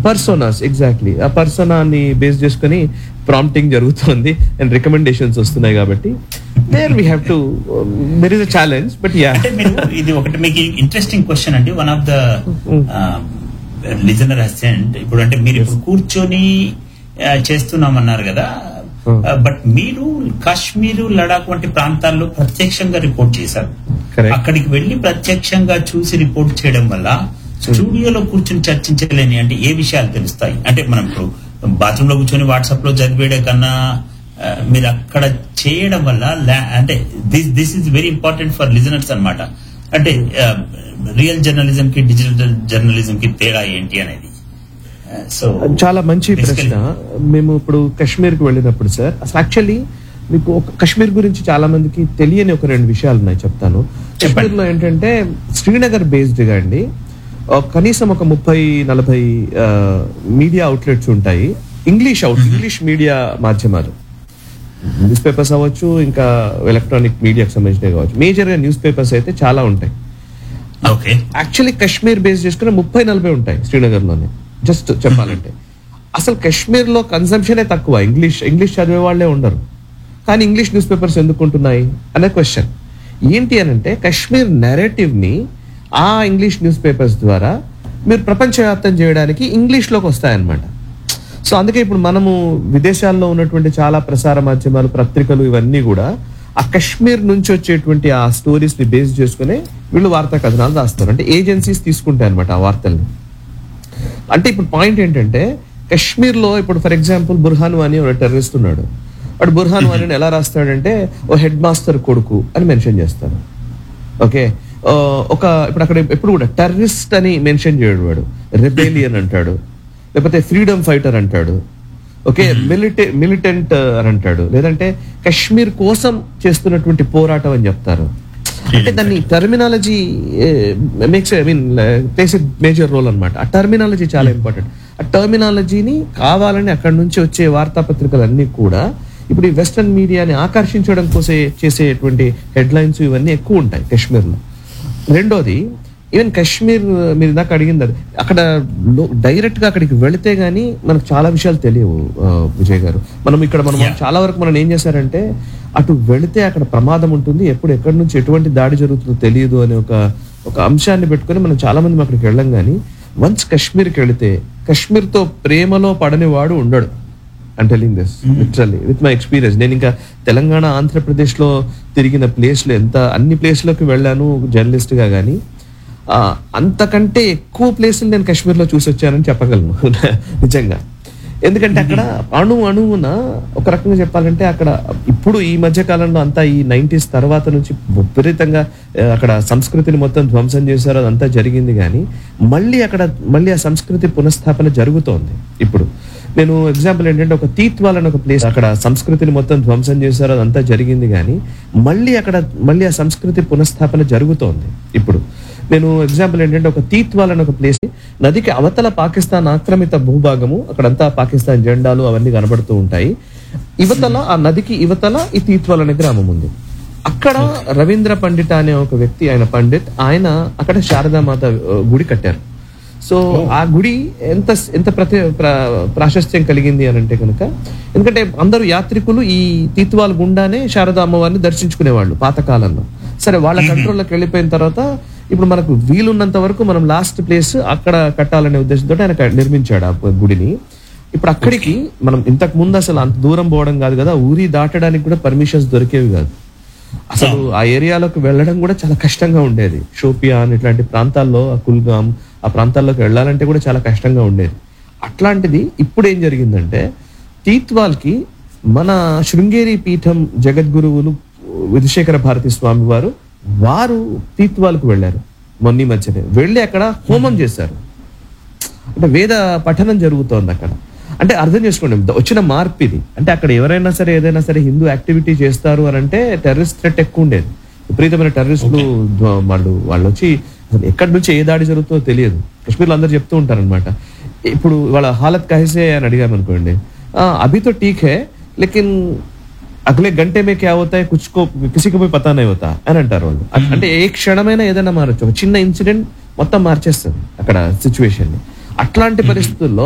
పర్సోనాస్ exactly ఆ పర్సనాని base చేసుకుని ప్రాంప్టింగ్ జరుగుతుంది అండ్ రికమెండేషన్స్ వస్తున్నాయి కాబట్టి there we have to there is a challenge but yeah అంటే మీరు ఇది ఒకటి మీకు ఇంట్రెస్టింగ్ క్వశ్చన్ అండి one of the listener ascent ఇప్పుడు అంటే మీరు ఇప్పుడు కూర్చొని ఆ, చేస్తున్నామన్నారు కదా Hmm. బట్ మీరు కాశ్మీరు లడాక్ వంటి ప్రాంతాల్లో ప్రత్యక్షంగా రిపోర్ట్ చేశారు Correct. అక్కడికి వెళ్లి ప్రత్యక్షంగా చూసి రిపోర్ట్ చేయడం వల్ల స్టూడియోలో కూర్చొని చర్చించలేని అంటే ఏ విషయాలు తెలుస్తాయి అంటే మనం ఇప్పుడు బాత్రూమ్ లో కూర్చొని వాట్సాప్ లో చదివేయడం కన్నా ఆ, మీరు అక్కడ చేయడం వల్ల లా- అంటే this this is very important for listeners అన్నమాట అంటే రియల్ జర్నలిజం కి డిజిటల్ జర్నలిజం కి తేడా ఏంటి అనేది సో చాలా మంచి Basically- ప్రశ్న మేము ఇప్పుడు కాశ్మీర్ కి వెళ్ళినప్పుడు సార్ అసలు యాక్చువల్లీ మీకు ఒక కాశ్మీర్ గురించి చాలా మందికి తెలియని ఒక రెండు విషయాలు ఉన్నాయి చెప్తాను కాశ్మీర్ లో ఏంటంటే శ్రీనగర్ బేస్డ్ గా అండి ఆ, కనీసం ఒక ముప్పై నలభై మీడియా అవుట్లెట్స్ ఉంటాయి ఇంగ్లీష్ అవుట్ ఇంగ్లీష్ మీడియా మాధ్యమాలు న్యూస్ పేపర్స్ అవ్వచ్చు ఇంకా ఎలక్ట్రానిక్ మీడియాకి సంబంధించినవి కావచ్చు మేజర్ గా న్యూస్ పేపర్స్ అయితే చాలా ఉంటాయి ఓకే యాక్చువల్లీ కశ్మీర్ బేస్ చేసుకుని ముప్పై నలభై ఉంటాయి శ్రీనగర్ లోనే జస్ట్ చెప్పాలంటే అసలు కశ్మీర్ లో కన్సంప్షనే తక్కువ ఇంగ్లీష్ ఇంగ్లీష్ చదివే వాళ్ళే ఉండరు కానీ ఇంగ్లీష్ న్యూస్ పేపర్స్ ఎందుకు ఉంటున్నాయి అనే క్వశ్చన్ ఏంటి అని అంటే కశ్మీర్ నెరేటివ్ ని ఆ ఇంగ్లీష్ న్యూస్ పేపర్స్ ద్వారా మీరు ప్రపంచవ్యాప్తం చేయడానికి ఇంగ్లీష్ లోకి వస్తాయన్నమాట సో అందుకే ఇప్పుడు మనము విదేశాల్లో ఉన్నటువంటి చాలా ప్రసార మాధ్యమాలు పత్రికలు ఇవన్నీ కూడా ఆ కశ్మీర్ నుంచి వచ్చేటువంటి ఆ స్టోరీస్ ని బేస్ చేసుకుని వీళ్ళు వార్తా కథనాలు రాస్తారు అంటే ఏజెన్సీస్ తీసుకుంటాయి అనమాట ఆ వార్తల్ని అంటే ఇప్పుడు పాయింట్ ఏంటంటే కశ్మీర్ లో ఇప్పుడు ఫర్ ఎగ్జాంపుల్ బుర్హాన్ వాని ఒక టెర్రరిస్ట్ ఉన్నాడు వాడు బుర్హాన్ వాణిని ఎలా రాస్తాడంటే ఓ హెడ్ మాస్టర్ కొడుకు అని మెన్షన్ చేస్తాడు ఓకే ఆ, ఒక ఇప్పుడు అక్కడ ఎప్పుడు కూడా టెర్రరిస్ట్ అని మెన్షన్ చేయడు వాడు రెబేలియన్ అంటాడు లేకపోతే ఫ్రీడమ్ ఫైటర్ అంటాడు ఓకే మిలిటే మిలిటెంట్ అని అంటాడు లేదంటే కశ్మీర్ కోసం చేస్తున్నటువంటి పోరాటం అని చెప్తారు అంటే దాన్ని terminology makes I mean plays major role అన్నమాట ఆ టర్మినాలజీ చాలా ఇంపార్టెంట్ ఆ టర్మినాలజీని కావాలని అక్కడి నుంచి వచ్చే వార్తాపత్రికలు అన్ని కూడా ఇప్పుడు ఈ వెస్టర్న్ మీడియాని ఆకర్షించడం కోసం చేసేటువంటి హెడ్లైన్స్ ఇవన్నీ ఎక్కువ ఉంటాయి కాశ్మీర్లో రెండోది ఈవెన్ కాశ్మీర్ మీరు ఇందాక అడిగింది అది అక్కడ డైరెక్ట్ గా అక్కడికి వెళితే గానీ మనకు చాలా విషయాలు తెలియవు ఆ, విజయ్ గారు మనం ఇక్కడ మనం Yeah. చాలా వరకు మనం ఏం చేశారంటే అటు వెళితే అక్కడ ప్రమాదం ఉంటుంది ఎప్పుడు ఎక్కడి నుంచి ఎటువంటి దాడి జరుగుతుందో తెలియదు అనే ఒక ఒక అంశాన్ని పెట్టుకొని మనం చాలా మంది అక్కడికి వెళ్ళం కానీ వన్స్ కాశ్మీర్కి వెళితే కాశ్మీర్తో ప్రేమలో పడని వాడు ఉండడు and telling this literally with my experience నేను ఇంకా తెలంగాణ ఆంధ్రప్రదేశ్ లో తిరిగిన ప్లేస్లు ఎంత అన్ని ప్లేస్లోకి వెళ్ళాను జర్నలిస్ట్ గా కానీ అంతకంటే ఎక్కువ ప్లేసులు నేను కాశ్మీర్లో చూసి వచ్చానని చెప్పగలను నిజంగా ఎందుకంటే అక్కడ అణు అణువున ఒక రకంగా చెప్పాలంటే అక్కడ ఇప్పుడు ఈ మధ్య కాలంలో అంతా ఈ నైంటీస్ తర్వాత నుంచి విపరీతంగా ఆ, అక్కడ సంస్కృతిని మొత్తం ధ్వంసం చేశారు అదంతా జరిగింది కానీ మళ్ళీ అక్కడ మళ్ళీ ఆ సంస్కృతి పునఃస్థాపన జరుగుతోంది ఇప్పుడు నేను ఎగ్జాంపుల్ ఏంటంటే ఒక తీత్వాల్ అని ఒక ప్లేస్ అక్కడ సంస్కృతిని మొత్తం ధ్వంసం చేశారు అదంతా జరిగింది కానీ మళ్ళీ అక్కడ మళ్ళీ ఆ సంస్కృతి పునఃస్థాపన జరుగుతోంది ఇప్పుడు నేను ఎగ్జాంపుల్ ఏంటంటే ఒక తీత్వాల్ అని ఒక ప్లేస్ నదికి అవతల పాకిస్తాన్ ఆక్రమిత భూభాగము అక్కడంతా పాకిస్తాన్ జెండాలు అవన్నీ కనబడుతూ ఉంటాయి ఇవతల ఆ నదికి ఇవతల ఈ తీత్వాల్ అనే గ్రామం ఉంది అక్కడ రవీంద్ర పండిత అనే ఒక వ్యక్తి ఆయన పండిత్ ఆయన అక్కడ శారదామాత ఆ, గుడి కట్టారు సో ఆ గుడి ఎంత ఎంత ప్రతి ప్ర- ప్రాశస్త్యం కలిగింది అని అంటే కనుక ఎందుకంటే అందరూ యాత్రికులు ఈ తీత్వాల్ గుండానే శారదా అమ్మవారిని దర్శించుకునేవాళ్ళు పాతకాలంలో సరే వాళ్ళ కంట్రోల్లోకి వెళ్ళిపోయిన తర్వాత ఇప్పుడు మనకు వీలున్నంత వరకు మనం లాస్ట్ ప్లేస్ అక్కడ కట్టాలనే ఉద్దేశంతో ఆయన క- నిర్మించాడు ఆ గుడిని ఇప్పుడు అక్కడికి మనం ఇంతకు ముందు అసలు అంత దూరం పోవడం కాదు కదా ఊరి దాటడానికి కూడా పర్మిషన్స్ దొరికేవి కాదు అసలు ఆ ఏరియాలోకి వెళ్ళడం కూడా చాలా కష్టంగా ఉండేది షోపియాన్ ఇట్లాంటి ప్రాంతాల్లో ఆ కుల్గామ్ ఆ ప్రాంతాల్లోకి వెళ్ళాలంటే కూడా చాలా కష్టంగా ఉండేది అట్లాంటిది ఇప్పుడు ఏం జరిగిందంటే తీత్వాల్కి మన శృంగేరి పీఠం జగద్గురువులు విధుశేఖర భారతి స్వామి వారు వారు తీత్వాల్కు వెళ్ళారు మొన్న ఈ మధ్యనే వెళ్ళి అక్కడ హోమం చేశారు అంటే వేద పఠనం జరుగుతోంది అక్కడ అంటే అర్థం చేసుకోండి ద- వచ్చిన మార్పు ఇది అంటే అక్కడ ఎవరైనా సరే ఏదైనా సరే హిందూ యాక్టివిటీ చేస్తారు అని అంటే టెర్రరిస్ట్ థ్రెట్ ఎక్కువ ఉండేది విపరీతమైన టెర్రరిస్టులు ధ్వ- వాళ్ళు వాళ్ళు వచ్చి అసలు ఎక్కడి నుంచి ఏ దాడి జరుగుతుందో తెలియదు కాశ్మీర్లో అందరూ చెప్తూ ఉంటారు అనమాట ఇప్పుడు వాళ్ళ హాలత్ కహిసే అని అడిగాం అనుకోండి "ఆ, అభి తో ఠీక్ హే లేకిన్ అగలే గంటే మే క్యా హోతా హై కుచ్ కో కిసీకి పోయి పతా నహీ హోతా అని అంటారు వాళ్ళు అ- అంటే ఏ క్షణమైనా ఏదైనా మారచ్చు ఒక చిన్న ఇన్సిడెంట్ మొత్తం మార్చేస్తుంది అక్కడ సిచ్యువేషన్ ని అట్లాంటి పరిస్థితుల్లో